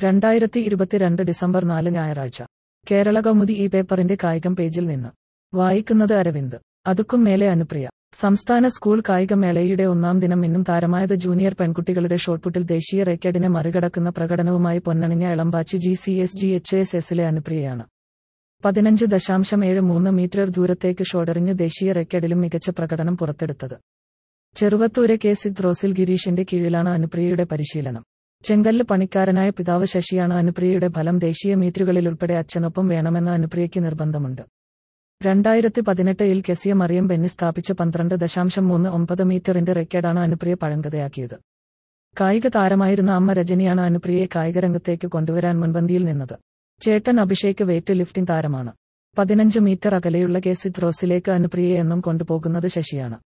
രണ്ടായിരത്തി ഇരുപത്തിരണ്ട് ഡിസംബർ നാല് ഞായറാഴ്ച കേരള കൗമുദി ഈ പേപ്പറിന്റെ കായികം പേജിൽ നിന്ന് വായിക്കുന്നത് അരവിന്ദ് അതുക്കും മേലെ അനുപ്രിയ സംസ്ഥാന സ്കൂൾ കായികമേളയുടെ ഒന്നാം ദിനം ഇന്നും താരമായത് ജൂനിയർ പെൺകുട്ടികളുടെ ഷോട്ട്പുട്ടിൽ ദേശീയ റെക്കോർഡിനെ മറികടക്കുന്ന പ്രകടനവുമായി പൊന്നണിഞ്ഞ Elambachi G C S G H S എസിലെ അനുപ്രിയയാണ് പതിനഞ്ച് ദശാംശം ഏഴ് മൂന്ന് മീറ്റർ ദൂരത്തേക്ക് ഷോട്ടെറിഞ്ഞ് ദേശീയ റെക്കോർഡിലും മികച്ച പ്രകടനം പുറത്തെടുത്തത് ചെറുവത്തൂരെ കെ സിദ്രോസിൽ ഗിരീഷിന്റെ കീഴിലാണ് അനുപ്രിയയുടെ പരിശീലനം ചെങ്കല്ല് പണിക്കാരനായ പിതാവ് ശശിയാണ് അനുപ്രിയയുടെ ഫലം ദേശീയ മീറ്റുകളിലുൾപ്പെടെ അച്ഛനൊപ്പം വേണമെന്ന് അനുപ്രിയയ്ക്ക് നിർബന്ധമുണ്ട് രണ്ടായിരത്തി പതിനെട്ടിൽ കെസിയ മറിയം ബെന്നി സ്ഥാപിച്ച പന്ത്രണ്ട് ദശാംശം മൂന്ന് ഒമ്പത് മീറ്ററിന്റെ റെക്കോർഡാണ് അനുപ്രിയ പഴങ്കഥയാക്കിയത് കായിക താരമായിരുന്ന അമ്മ രജനിയാണ് അനുപ്രിയയെ കായികരംഗത്തേക്ക് കൊണ്ടുവരാൻ മുൻപന്തിയിൽ നിന്നത് ചേട്ടൻ അഭിഷേക് വെയ്റ്റ് ലിഫ്റ്റിംഗ് താരമാണ് പതിനഞ്ച് മീറ്റർ അകലെയുള്ള കെ സിദ്രോസിലേക്ക് അനുപ്രിയയെ എന്നും കൊണ്ടുപോകുന്നത് ശശിയാണ്